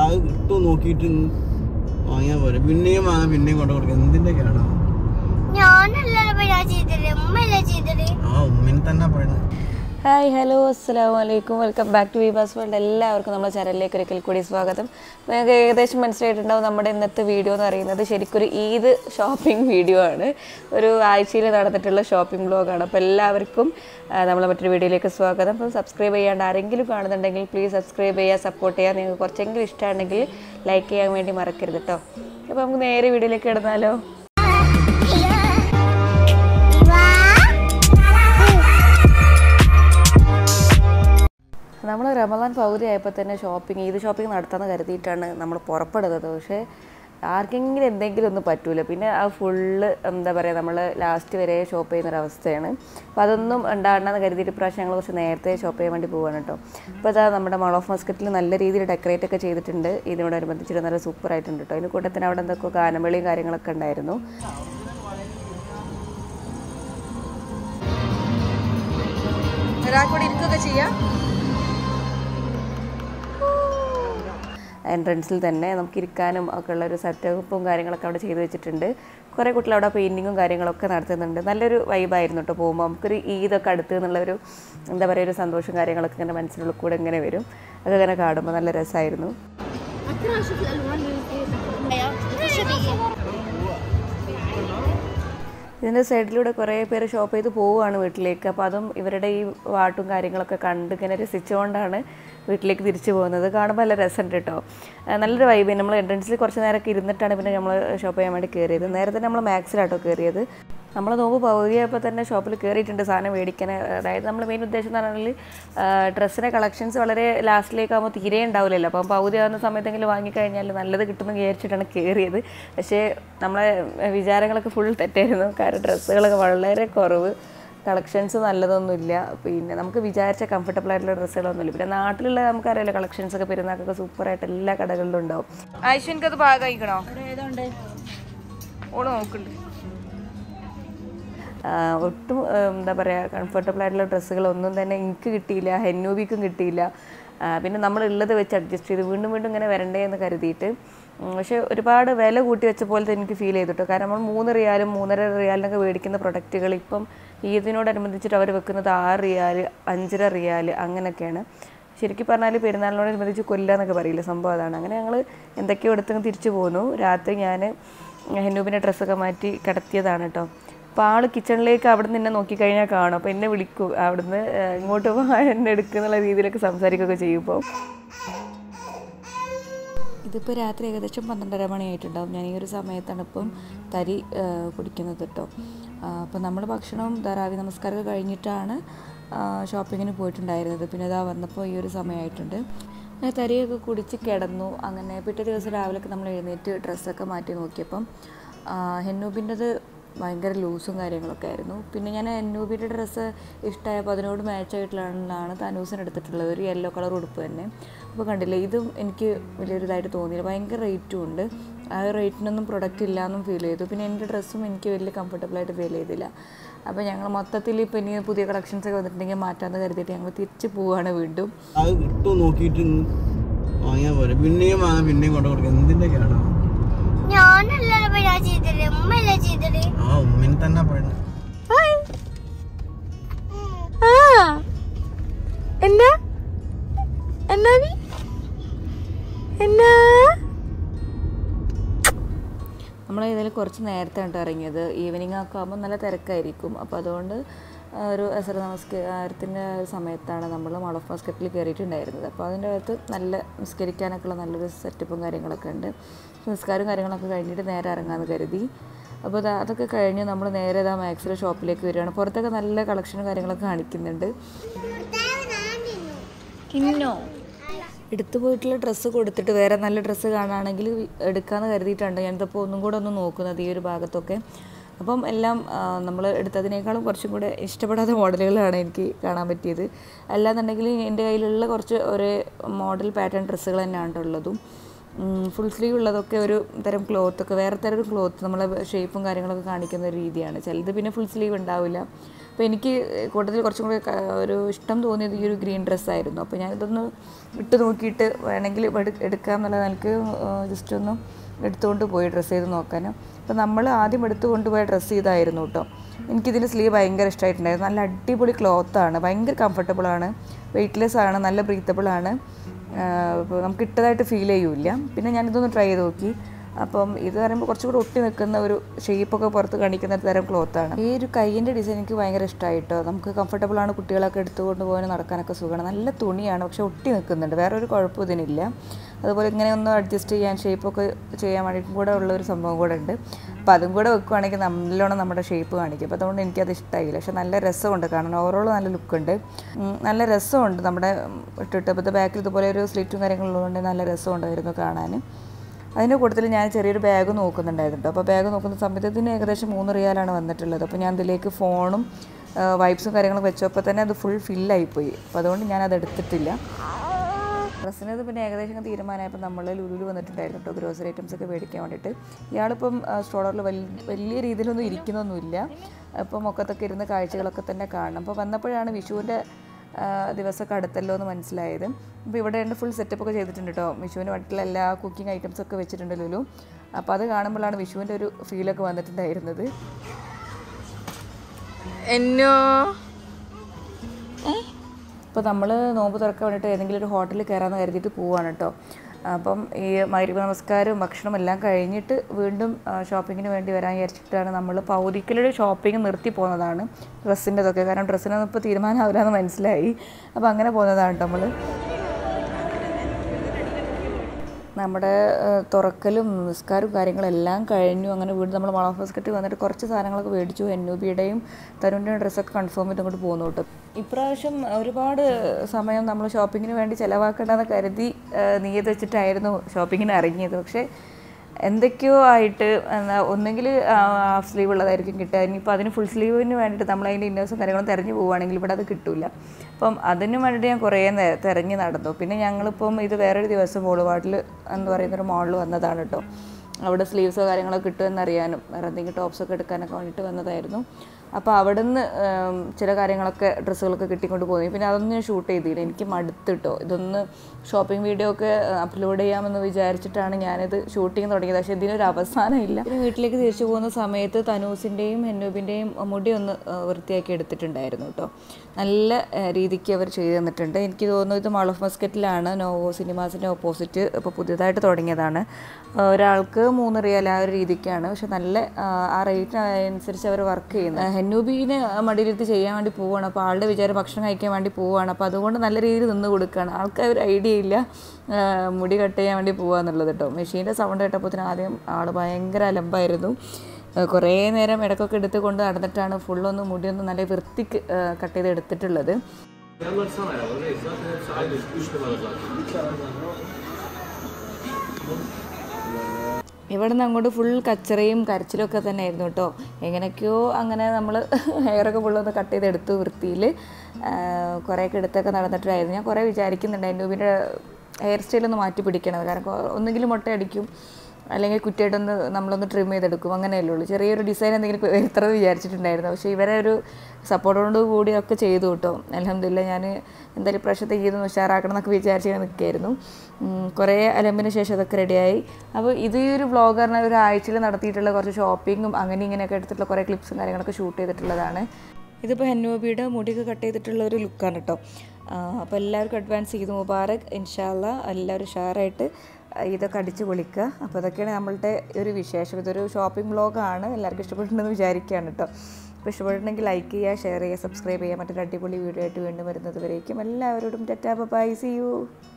അത് കിട്ടും നോക്കിയിട്ട് വാങ്ങിയാൽ പോരെ പിന്നെയും വാങ്ങാൻ പിന്നെയും കൊണ്ടു കൊടുക്കുക എന്തിന്റെ കേടാ ഞാനല്ലല്ലോ ഞാൻ ചെയ്തത് ഉമ്മയല്ലേ ചെയ്തത് ആ ഉമ്മിനെ തന്നെ പറയുന്നത് ഹായ് ഹലോ അസ്സാം വലൈക്കും welcome back to Vibas world എല്ലാവർക്കും നമ്മുടെ ചാനലിലേക്ക് ഒരിക്കൽ കൂടി സ്വാഗതം നിങ്ങൾക്ക് ഏകദേശം മനസ്സിലായിട്ടുണ്ടാവും നമ്മുടെ ഇന്നത്തെ വീഡിയോ എന്ന് പറയുന്നത് ശരിക്കൊരു ഈദ് ഷോപ്പിംഗ് വീഡിയോ ആണ് ഒരു ആഴ്ചയിൽ നടന്നിട്ടുള്ള ഷോപ്പിംഗ് ബ്ലോഗാണ് അപ്പോൾ എല്ലാവർക്കും നമ്മൾ മറ്റൊരു വീഡിയോയിലേക്ക് സ്വാഗതം അപ്പം സബ്സ്ക്രൈബ് ചെയ്യാണ്ട് ആരെങ്കിലും കാണുന്നുണ്ടെങ്കിൽ പ്ലീസ് സബ്സ്ക്രൈബ് ചെയ്യുക സപ്പോർട്ട് ചെയ്യുക നിങ്ങൾക്ക് കുറച്ചെങ്കിലും ഇഷ്ടമാണെങ്കിൽ ലൈക്ക് ചെയ്യാൻ വേണ്ടി മറക്കരുത് കേട്ടോ അപ്പോൾ നമുക്ക് നേരെ വീഡിയോയിലേക്ക് കിടന്നാലോ നമ്മൾ റമദാൻ പകുതി ആയപ്പോൾ തന്നെ ഷോപ്പിംഗ് ഈദ് ഷോപ്പിംഗ് നടത്താമെന്ന് കരുതിയിട്ടാണ് നമ്മൾ പുറപ്പെടുന്നത് പക്ഷേ ആർക്കെങ്കിലും എന്തെങ്കിലും ഒന്നും പറ്റൂല പിന്നെ ആ ഫുള്ള് എന്താ പറയുക നമ്മൾ ലാസ്റ്റ് വരെ ഷോപ്പ് ചെയ്യുന്നൊരവസ്ഥയാണ് അപ്പോൾ അതൊന്നും ഉണ്ടാകണമെന്ന് കരുതിയിട്ട് ഇപ്രാവശ്യം ഞങ്ങൾ കുറച്ച് നേരത്തെ ഷോപ്പ് ചെയ്യാൻ വേണ്ടി പോവാണ് കേട്ടോ അപ്പോൾ അതാ നമ്മുടെ മൾ ഓഫ് മസ്കറ്റിൽ നല്ല രീതിയിൽ ഡെക്കറേറ്റ് ഒക്കെ ചെയ്തിട്ടുണ്ട് ഇതിനോടനുബന്ധിച്ചിട്ട് നല്ല സൂപ്പർ ആയിട്ടുണ്ട് കേട്ടോ അതിന് കൂട്ടത്തിന് അവിടെ എന്തൊക്കെ ഗാനമേളിയും കാര്യങ്ങളൊക്കെ ഉണ്ടായിരുന്നു ഒരാൾക്കൂടി ഇരിക്കുകയൊക്കെ ചെയ്യാം എൻട്രൻസിൽ തന്നെ നമുക്ക് ഇരിക്കാനും ഒക്കെ ഉള്ള ഒരു സെറ്റപ്പും കാര്യങ്ങളൊക്കെ അവിടെ ചെയ്ത് വെച്ചിട്ടുണ്ട് കുറേ കുട്ടികൾ അവിടെ പെയിൻറ്റിങ്ങും കാര്യങ്ങളൊക്കെ നടത്തുന്നുണ്ട് നല്ലൊരു വൈബായിരുന്നു കേട്ടോ പോകുമ്പോൾ നമുക്കൊരു ഈദൊക്കെ അടുത്ത് എന്നുള്ള ഒരു എന്താ പറയുക ഒരു സന്തോഷം കാര്യങ്ങളൊക്കെ ഇങ്ങനെ മനസ്സിനുള്ളിൽ കൂടെ ഇങ്ങനെ വരും അതൊക്കെ ഇങ്ങനെ കാണുമ്പോൾ നല്ല രസമായിരുന്നു ഇതിൻ്റെ സൈഡിലൂടെ കുറേ പേര് ഷോപ്പ് ചെയ്ത് പോവുകയാണ് വീട്ടിലേക്ക് അപ്പോൾ അതും ഇവരുടെ ഈ വാട്ടും കാര്യങ്ങളൊക്കെ കണ്ട് ഇങ്ങനെ രസിച്ചുകൊണ്ടാണ് വീട്ടിലേക്ക് തിരിച്ചു പോകുന്നത് കാണുമ്പോൾ നല്ല രസമുണ്ട് കേട്ടോ ആ, നല്ലൊരു വൈബ് നമ്മൾ എൻട്രൻസിൽ കുറച്ച് നേരമൊക്കെ ഇരുന്നിട്ടാണ് പിന്നെ നമ്മൾ ഷോപ്പ് ചെയ്യാൻ വേണ്ടി കയറിയത് നേരത്തെ നമ്മൾ മാക്സിലാട്ടോ കയറിയത് നമ്മൾ നോമ്പ് പകുതിയപ്പോൾ തന്നെ ഷോപ്പിൽ കയറിയിട്ടുണ്ട് സാധനം മേടിക്കാൻ അതായത് നമ്മൾ മെയിൻ ഉദ്ദേശം എന്ന് പറഞ്ഞാൽ ഡ്രസ്സിൻ്റെ കളക്ഷൻസ് വളരെ ലാസ്റ്റിലേക്കാകുമ്പോൾ തീരെ ഉണ്ടാവില്ലല്ലോ അപ്പം പകുതി ആകുന്ന സമയത്തെങ്കിലും വാങ്ങിക്കഴിഞ്ഞാൽ നല്ലത് കിട്ടുമെന്ന് വിചാരിച്ചിട്ടാണ് കയറിയത് പക്ഷേ നമ്മളെ വിചാരങ്ങളൊക്കെ ഫുൾ തെറ്റായിരുന്നു കാരണം ഡ്രസ്സുകളൊക്കെ വളരെ കുറവ് കളക്ഷൻസ് നല്ലതൊന്നുമില്ല പിന്നെ നമുക്ക് വിചാരിച്ച കംഫർട്ടബിൾ ആയിട്ടുള്ള ഡ്രസ്സുകളൊന്നുമില്ല പിന്നെ നാട്ടിലുള്ള നമുക്കറിയാലോ കളക്ഷൻസ് ഒക്കെ പെരുന്നാക്കൊക്കെ സൂപ്പറായിട്ട് എല്ലാ കടകളിലും ഉണ്ടാവും ആയിഷൻക്ക് അത് ഭാഗമായിക്കണോ ഓള് നോക്കുന്നുണ്ട് ആഹ് ഒട്ടും ആഹ് എന്താ പറയുക കംഫർട്ടബിൾ ആയിട്ടുള്ള ഡ്രസ്സുകളൊന്നും തന്നെ എനിക്ക് കിട്ടിയില്ല ഹെന്നൂബിക്കും കിട്ടിയില്ല ആഹ് പിന്നെ നമ്മൾ ഉള്ളത് വെച്ച് അഡ്ജസ്റ്റ് ചെയ്ത് വീണ്ടും വീണ്ടും ഇങ്ങനെ വരണ്ടേ എന്ന് കരുതിയിട്ട് ഉം, പക്ഷേ ഒരുപാട് വില കൂട്ടി വെച്ച പോലെ എനിക്ക് ഫീൽ ചെയ്തിട്ടോ കാരണം നമ്മൾ മൂന്ന് റിയാലും മൂന്നര റിയാലിനൊക്കെ മേടിക്കുന്ന പ്രൊഡക്റ്റുകൾ ഇപ്പം ഈദിനോടനുബന്ധിച്ചിട്ട് അവർ വെക്കുന്നത് ആറ് റിയാൽ അഞ്ചര റിയാൽ അങ്ങനെയൊക്കെയാണ് ശരിക്കും പറഞ്ഞാൽ പെരുന്നാളിനോടനുബന്ധിച്ച് കൊല്ലുക എന്നൊക്കെ പറയില്ല സംഭവം അതാണ് അങ്ങനെ ഞങ്ങൾ എന്തൊക്കെയോ എടുത്തങ്ങ് തിരിച്ചു പോന്നു രാത്രി ഞാൻ ഹെന്നൂബിൻ്റെ ഡ്രസ്സൊക്കെ മാറ്റി കിടത്തിയതാണ് കേട്ടോ അപ്പോൾ ആൾ കിച്ചണിലേക്ക് അവിടെ നിന്ന് എന്നെ നോക്കിക്കഴിഞ്ഞാൽ കാണും അപ്പോൾ എന്നെ വിളിക്കും അവിടുന്ന് ഏഹ്, ഇങ്ങോട്ട് പോകാൻ എന്നെ എടുക്കുന്നുള്ള രീതിയിലൊക്കെ സംസാരിക്കുകയൊക്കെ ചെയ്യും ഇപ്പോൾ ഇതിപ്പോൾ രാത്രി ഏകദേശം പന്ത്രണ്ടര മണിയായിട്ടുണ്ടാവും ഞാൻ ഈ ഒരു സമയത്താണ് ഇപ്പം തരി ഏഹ്, കുടിക്കുന്നത് കേട്ടോ അപ്പോൾ നമ്മൾ ഭക്ഷണവും ധാരാവി നമസ്കാരമൊക്കെ കഴിഞ്ഞിട്ടാണ് ഷോപ്പിങ്ങിന് പോയിട്ടുണ്ടായിരുന്നത് പിന്നെ ഇതാ വന്നപ്പോൾ ഈ ഒരു സമയമായിട്ടുണ്ട് ഞാൻ തരിയൊക്കെ കുടിച്ച് കിടന്നു അങ്ങനെ പിറ്റേ ദിവസം രാവിലെയൊക്കെ നമ്മൾ എഴുന്നേറ്റ് ഡ്രസ്സൊക്കെ മാറ്റി നോക്കിയപ്പം ഹെന്നൂബിൻ്റെത് ഭയങ്കര ലൂസും കാര്യങ്ങളൊക്കെ ആയിരുന്നു പിന്നെ ഞാൻ എന്നൂബിയുടെ ഡ്രസ്സ് ഇഷ്ടമായപ്പോൾ അതിനോട് മാച്ച് ആയിട്ടുള്ളതാണ് തനൂസിന് എടുത്തിട്ടുള്ളത് ഒരു യെല്ലോ കളർ ഉടുപ്പ് തന്നെ അപ്പോൾ കണ്ടില്ലേ ഇതും എനിക്ക് വലിയൊരു ഇതായിട്ട് തോന്നിയില്ല ഭയങ്കര റേറ്റും ഉണ്ട് ആ റേറ്റിനൊന്നും പ്രൊഡക്റ്റ് ഇല്ല എന്നും ഫീൽ ചെയ്തു പിന്നെ എൻ്റെ ഡ്രസ്സും എനിക്ക് വലിയ കംഫർട്ടബിൾ ആയിട്ട് ഫീൽ ചെയ്തില്ല അപ്പോൾ ഞങ്ങൾ മൊത്തത്തിൽ ഇപ്പോൾ ഇനി പുതിയ കളക്ഷൻസ് ഒക്കെ വന്നിട്ടുണ്ടെങ്കിൽ മാറ്റാമെന്ന് കരുതിയിട്ട് ഞങ്ങൾ തിരിച്ച് പോവുകയാണ് വീണ്ടും അത് കിട്ടും നോക്കിയിട്ട് വാങ്ങിയാൽ പോരെ പിന്നെയും വാങ്ങാൻ പിന്നെയും കൊണ്ടു കൊടുക്കുക എന്തിന്റെ കേടാ ഞാനല്ലല്ലോ ഞാൻ ചെയ്തത് ഉമ്മയല്ലേ ചെയ്തത് ആ ഉമ്മിനെ തന്നെ പറയുന്നത് എന്നാ എന്നാ എന്നാ നമ്മൾ ഇതിൽ കുറച്ച് നേരത്തെ ആണ് ഇറങ്ങിയത് ഈവനിങ് ഒക്കെ ആകുമ്പോൾ നല്ല തിരക്കായിരിക്കും അപ്പോൾ അതുകൊണ്ട് ആ, ഒരു അസർ നമസ്കാരത്തിൻ്റെ സമയത്താണ് നമ്മൾ മൾ ഓഫ് മസ്കറ്റിൽ കയറിയിട്ടുണ്ടായിരുന്നത് അപ്പോൾ അതിൻ്റെ അകത്ത് നല്ല നിസ്കരിക്കാനൊക്കെ ഉള്ള നല്ലൊരു സെറ്റപ്പും കാര്യങ്ങളൊക്കെ ഉണ്ട് നിസ്കാരവും കാര്യങ്ങളൊക്കെ കഴിഞ്ഞിട്ട് നേരെ ഇറങ്ങാമെന്ന് കരുതി അപ്പോൾ ദാ അതൊക്കെ കഴിഞ്ഞ് നമ്മൾ നേരെ ഇതാ മാക്സിലെ ഷോപ്പിലേക്ക് വരികയാണ് പുറത്തൊക്കെ നല്ല കളക്ഷനും കാര്യങ്ങളൊക്കെ കാണിക്കുന്നുണ്ട് എടുത്തു പോയിട്ടുള്ള ഡ്രസ്സ് കൊടുത്തിട്ട് വേറെ നല്ല ഡ്രസ്സ് കാണുകയാണെങ്കിൽ എടുക്കാമെന്ന് കരുതിയിട്ടുണ്ട് ഞാനിതിപ്പോൾ ഒന്നും കൂടെ ഒന്ന് നോക്കുന്നത് ഈ ഒരു ഭാഗത്തൊക്കെ അപ്പം എല്ലാം നമ്മൾ എടുത്തതിനേക്കാളും കുറച്ചും കൂടെ ഇഷ്ടപ്പെടാത്ത മോഡലുകളാണ് എനിക്ക് കാണാൻ പറ്റിയത് അല്ലാന്നുണ്ടെങ്കിൽ എൻ്റെ കയ്യിലുള്ള കുറച്ച് ഒരേ മോഡൽ പാറ്റേൺ ഡ്രസ്സുകൾ തന്നെയാണ് ഉള്ളതും ഫുൾ സ്ലീവ് ഉള്ളതൊക്കെ ഒരു തരം ക്ലോത്ത് ഒക്കെ വേറെ തരം ഒരു ക്ലോത്ത് നമ്മളെ ഷേപ്പും കാര്യങ്ങളൊക്കെ കാണിക്കുന്ന ഒരു രീതിയാണ് ചിലത് പിന്നെ ഫുൾ സ്ലീവ് ഉണ്ടാവില്ല അപ്പോൾ എനിക്ക് കൂട്ടത്തിൽ കുറച്ചും കൂടി ക- ഒരു ഇഷ്ടം തോന്നിയത് ഈ ഒരു ഗ്രീൻ ഡ്രസ്സായിരുന്നു അപ്പോൾ ഞാനിതൊന്ന് ഇട്ട് നോക്കിയിട്ട് വേണമെങ്കിൽ എടു- എടുക്കാം എന്നുള്ള നിലക്ക് ജസ്റ്റ് ഒന്ന് എടുത്തുകൊണ്ട് പോയി ഡ്രസ്സ് ചെയ്ത് നോക്കാനും അപ്പോൾ നമ്മൾ ആദ്യം എടുത്തു കൊണ്ടുപോയ ഡ്രസ്സ് ഇതായിരുന്നു കേട്ടോ എനിക്കിതിൻ്റെ സ്ലീവ് ഭയങ്കര ഇഷ്ടമായിട്ടുണ്ടായിരുന്നു നല്ല അടിപൊളി ക്ലോത്താണ് ഭയങ്കര കംഫർട്ടബിളാണ് വെയ്റ്റ്ലെസ് ആണ് നല്ല ബ്രീത്തബിൾ ആണ് ഇപ്പോൾ നമുക്ക് ഇട്ടതായിട്ട് ഫീൽ ചെയ്യൂല പിന്നെ ഞാനിതൊന്ന് ട്രൈ ചെയ്ത് നോക്കി അപ്പം ഇത് പറയുമ്പോൾ കുറച്ചുകൂടി ഒട്ടി നിൽക്കുന്ന ഒരു ഷേപ്പൊക്കെ പുറത്ത് കാണിക്കുന്ന ഒരു തരം ക്ലോത്താണ് ഈ ഒരു കൈയിൻ്റെ ഡിസൈൻ എനിക്ക് ഭയങ്കര ഇഷ്ടമായിട്ടോ നമുക്ക് കംഫർട്ടബിൾ ആണ് കുട്ടികളൊക്കെ എടുത്തുകൊണ്ട് പോകാൻ നടക്കാനൊക്കെ സുഖമാണ് നല്ല തുണിയാണ് പക്ഷെ ഒട്ടി നിൽക്കുന്നുണ്ട് വേറെ ഒരു കുഴപ്പം ഇതിനില്ല അതുപോലെ ഇങ്ങനെ ഒന്ന് അഡ്ജസ്റ്റ് ചെയ്യാൻ ഷേപ്പൊക്കെ ചെയ്യാൻ വേണ്ടിയിട്ടും കൂടെ ഉള്ള ഒരു സംഭവം കൂടെ ഉണ്ട് അപ്പോൾ അതും കൂടെ വെക്കുവാണെങ്കിൽ നല്ലോണം നമ്മുടെ ഷേപ്പ് കാണിക്കും അപ്പോൾ അതുകൊണ്ട് എനിക്കത് ഇഷ്ടമായില്ല പക്ഷെ നല്ല രസമുണ്ട് കാണാൻ ഓവറോൾ നല്ല ലുക്കുണ്ട് നല്ല രസമുണ്ട് നമ്മുടെ ഇട്ടിട്ട് ഇപ്പോൾ ബാക്കിൽ ഇതുപോലെ ഒരു സ്ലിറ്റും കാര്യങ്ങളുള്ളതുകൊണ്ട് നല്ല രസമുണ്ടായിരുന്നു കാണാൻ അതിൻ്റെ കൂട്ടത്തിൽ ഞാൻ ചെറിയൊരു ബാഗ് നോക്കുന്നുണ്ടായിരുന്നു കേട്ടോ അപ്പോൾ ബാഗ് നോക്കുന്ന സമയത്ത് ഇതിന് ഏകദേശം മൂന്ന് റിയാലാണ് വന്നിട്ടുള്ളത് അപ്പോൾ ഞാൻ ഇതിലേക്ക് ഫോണും വൈപ്സും കാര്യങ്ങളും വെച്ചപ്പോൾ തന്നെ അത് ഫുൾ ഫില്ലായിപ്പോയി അപ്പോൾ അതുകൊണ്ട് ഞാനത് എടുത്തിട്ടില്ല ഡ്രസ്സിന് ഇത് പിന്നെ ഏകദേശം തീരുമാനമായപ്പോൾ നമ്മൾ ലുലുലു വന്നിട്ടുണ്ടായിരുന്നു കേട്ടോ ഗ്രോസറി ഐറ്റംസ് ഒക്കെ മേടിക്കാൻ വേണ്ടിയിട്ട് ഇയാളിപ്പം സ്റ്റോളറിൽ വലിയ വലിയ രീതിയിലൊന്നും ഇരിക്കുന്നൊന്നുമില്ല അപ്പം മുഖത്തൊക്കെ ഇരുന്ന് കാഴ്ചകളൊക്കെ തന്നെ കാണണം അപ്പോൾ വന്നപ്പോഴാണ് വിഷുവിൻ്റെ ദിവസമൊക്കെ അടുത്തല്ലോ എന്ന് മനസ്സിലായത് അപ്പോൾ ഇവിടെ ഉണ്ട് ഫുൾ സെറ്റപ്പ് ഒക്കെ ചെയ്തിട്ടുണ്ട് കേട്ടോ വിഷുവിന് വേണ്ടിയിട്ടുള്ള എല്ലാ കുക്കിംഗ് ഐറ്റംസ് ഒക്കെ വെച്ചിട്ടുണ്ട് ലുലു അപ്പോൾ അത് കാണുമ്പോഴാണ് വിഷുവിൻ്റെ ഒരു ഫീലൊക്കെ വന്നിട്ടുണ്ടായിരുന്നത് എന്നോ അപ്പോൾ നമ്മൾ നോമ്പ് തുറക്കാൻ വേണ്ടിയിട്ട് ഏതെങ്കിലും ഒരു ഹോട്ടലിൽ കയറാമെന്ന് കരുതിയിട്ട് പോവാണ് കേട്ടോ അപ്പം ഈ മൈരിബ് നമസ്കാരവും ഭക്ഷണം എല്ലാം കഴിഞ്ഞിട്ട് വീണ്ടും ഷോപ്പിങ്ങിന് വേണ്ടി വരാൻ വിചാരിച്ചിട്ടാണ് നമ്മൾ പൗതിക്കലൊരു ഷോപ്പിംഗ് നിർത്തി പോകുന്നതാണ് ഡ്രസ്സിൻ്റെതൊക്കെ കാരണം ഡ്രസ്സിനൊന്നും ഇപ്പോൾ തീരുമാനമാവില്ല എന്ന് മനസ്സിലായി അപ്പോൾ അങ്ങനെ പോകുന്നതാണ് കേട്ടോ നമ്മൾ നമ്മുടെ ഏഹ്, തുറക്കലും നിസ്കാരവും കാര്യങ്ങളെല്ലാം കഴിഞ്ഞു അങ്ങനെ വീണ്ടും നമ്മൾ മള ബസ്ക്കറ്റ് വന്നിട്ട് കുറച്ച് സാധനങ്ങളൊക്കെ മേടിച്ചു എൻ യു ബിയുടെയും തരുണിൻ്റെയും ഡ്രസ്സൊക്കെ കൺഫേം ചെയ്ത് അങ്ങോട്ട് പോകുന്നു കേട്ടോ ഇപ്രാവശ്യം ഒരുപാട് സമയം നമ്മൾ ഷോപ്പിങ്ങിന് വേണ്ടി ചിലവാക്കേണ്ടെന്ന് കരുതി ഏഹ്, നീയത്ത് വെച്ചിട്ടായിരുന്നു ഷോപ്പിങ്ങിന് ഇറങ്ങിയത് പക്ഷേ എന്തൊക്കെയോ ആയിട്ട് എന്താ ഒന്നെങ്കിൽ ഹാഫ് സ്ലീവ് ഉള്ളതായിരിക്കും കിട്ടുക ഇനിയിപ്പോൾ അതിന് ഫുൾ സ്ലീവിന് വേണ്ടിയിട്ട് നമ്മൾ അതിൻ്റെ ഇന്നേഴ്സും കാര്യങ്ങളും തിരഞ്ഞു പോവുകയാണെങ്കിൽ ഇവിടെ അത് കിട്ടില്ല അപ്പം അതിന് വേണ്ടിയിട്ട് ഞാൻ കുറേ നേ- തിരഞ്ഞ് നടന്നു പിന്നെ ഞങ്ങളിപ്പം ഇത് വേറൊരു ദിവസം ബോളുവാട്ടിൽ എന്ന് പറയുന്നൊരു മോളിൽ വന്നതാണ് കേട്ടോ അവിടെ സ്ലീവ്സോ കാര്യങ്ങളോ കിട്ടുമെന്നറിയാനും വേറെ എന്തെങ്കിലും ടോപ്സൊക്കെ എടുക്കാനൊക്കെ വേണ്ടിയിട്ട് വന്നതായിരുന്നു അപ്പോൾ അവിടുന്ന് ഉം, ചില കാര്യങ്ങളൊക്കെ ഡ്രസ്സുകളൊക്കെ കിട്ടിക്കൊണ്ട് പോയി പിന്നെ അതൊന്നും ഞാൻ ഷൂട്ട് ചെയ്തില്ല എനിക്ക് മടുത്തിട്ടോ ഇതൊന്ന് ഷോപ്പിംഗ് വീഡിയോ ഒക്കെ അപ്ലോഡ് ചെയ്യാമെന്ന് വിചാരിച്ചിട്ടാണ് ഞാനിത് ഷൂട്ടിങ് തുടങ്ങിയത് പക്ഷേ ഇതിനൊരു അവസാനം ഇല്ല പിന്നെ വീട്ടിലേക്ക് തിരിച്ചു പോകുന്ന സമയത്ത് തനൂസിൻ്റെയും ഹെന്നൂബിൻ്റെയും മുടി ഒന്ന് ആ, വൃത്തിയാക്കി എടുത്തിട്ടുണ്ടായിരുന്നു കേട്ടോ നല്ല ആ, രീതിക്ക് അവർ ചെയ്തു തന്നിട്ടുണ്ട് എനിക്ക് തോന്നുന്നു ഇത് മാൾ ഓഫ് മസ്കറ്റിലാണ് നോവോ സിനിമാസിൻ്റെ ഓപ്പോസിറ്റ് ഇപ്പോൾ പുതിയതായിട്ട് തുടങ്ങിയതാണ് ആ, ഒരാൾക്ക് മൂന്ന് റിയൽ ആ ഒരു രീതിക്കാണ് പക്ഷെ നല്ല ആ, ആ റേറ്റ് അനുസരിച്ച് അവർ വർക്ക് ചെയ്യുന്നത് ഹെന്നൂബീനെ മടിയിലിരുത്തി ചെയ്യാൻ വേണ്ടി പോവുകയാണ് അപ്പോൾ ആളുടെ വിചാരം ഭക്ഷണം കഴിക്കാൻ വേണ്ടി പോവുകയാണ് അപ്പോൾ അതുകൊണ്ട് നല്ല രീതിയിൽ നിന്ന് കൊടുക്കുകയാണ് ആൾക്ക് ഒരു ഐഡിയ ഇല്ല ആ, മുടി കട്ട് ചെയ്യാൻ വേണ്ടി പോവുക എന്നുള്ളത് കേട്ടോ മെഷീൻ്റെ സൗണ്ട് കേട്ടപ്പോൾ ആദ്യം ആൾ ഭയങ്കര അലമ്പായിരുന്നു ആ, കുറേ നേരം ഇടയ്ക്കൊക്കെ എടുത്ത് കൊണ്ട് നടന്നിട്ടാണ് ഫുള്ളൊന്ന് മുടിയൊന്ന് നല്ല വൃത്തിക്ക് കട്ട് ചെയ്ത് എടുത്തിട്ടുള്ളത് ഇവിടെ നിന്ന് അങ്ങോട്ട് ഫുൾ കച്ചറയും കരച്ചിലും ഒക്കെ തന്നെ ആയിരുന്നു കേട്ടോ എങ്ങനെയൊക്കെയോ അങ്ങനെ നമ്മൾ ഹെയറൊക്കെ ഫുള്ളൊന്ന് കട്ട് ചെയ്ത് എടുത്തു വൃത്തിയിൽ കുറേയൊക്കെ എടുത്തൊക്കെ നടന്നിട്ടായിരുന്നു ഞാൻ കുറേ വിചാരിക്കുന്നുണ്ട് എൻ്റെ രൂപിൻ്റെ ഹെയർ സ്റ്റൈലൊന്ന് മാറ്റി പിടിക്കണം കാരണം കൊ- ഒന്നുകിൽ മുട്ട അടിക്കും അല്ലെങ്കിൽ കുറ്റിയായിട്ടൊന്ന് നമ്മളൊന്ന് ട്രിം ചെയ്തെടുക്കും അങ്ങനെയല്ലേ ഉള്ളൂ ചെറിയൊരു ഡിസൈൻ എന്തെങ്കിലും വരുത്തണമെന്ന് വിചാരിച്ചിട്ടുണ്ടായിരുന്നു പക്ഷേ ഇവരെ ഒരു സപ്പോർട്ടോട് കൂടി ഒക്കെ ചെയ്തു കേട്ടോ അലഹമില്ല ഞാൻ എന്തായാലും ഇപ്രാവശ്യത്തെ ഇതൊന്ന് ഉഷാറാക്കണം എന്നൊക്കെ വിചാരിച്ച് ഞാൻ നിൽക്കുകയായിരുന്നു ഉം, കുറേ അലമ്പിന് ശേഷം അതൊക്കെ റെഡിയായി അപ്പോൾ ഇത് ഈ ഒരു വ്ളോഗറിനെ ഒരു ആഴ്ചയിൽ നടത്തിയിട്ടുള്ള കുറച്ച് ഷോപ്പിങ്ങും അങ്ങനെ ഇങ്ങനെയൊക്കെ എടുത്തിട്ടുള്ള കുറേ ക്ലിപ്സും കാര്യങ്ങളൊക്കെ ഷൂട്ട് ചെയ്തിട്ടുള്ളതാണ് ഇതിപ്പോൾ ഹന്നൂബിയുടെ മുടിയൊക്കെ കട്ട് ചെയ്തിട്ടുള്ള ഒരു ലുക്കാണ് കേട്ടോ അപ്പോൾ എല്ലാവർക്കും അഡ്വാൻസ് ചെയ്ത് മുബാറക് ഇൻഷാല്ല എല്ലാവരും ഉഷാറായിട്ട് ഇതൊക്കെ അടിച്ച് പൊളിക്കുക അപ്പോൾ അതൊക്കെയാണ് നമ്മളുടെ ഒരു വിശേഷം ഇതൊരു ഷോപ്പിംഗ് വ്ളോഗാണ് എല്ലാവർക്കും ഇഷ്ടപ്പെട്ടിട്ടുണ്ടെന്ന് വിചാരിക്കുകയാണ് കേട്ടോ അപ്പോൾ ഇഷ്ടപ്പെട്ടിട്ടുണ്ടെങ്കിൽ ലൈക്ക് ചെയ്യുക ഷെയർ ചെയ്യുക സബ്സ്ക്രൈബ് ചെയ്യുക മറ്റൊരു അടിപൊളി വീഡിയോ ആയിട്ട് വീണ്ടും വരുന്നത് വരേക്കും എല്ലാവരോടും ടെറ്റാ ബൈ സി യു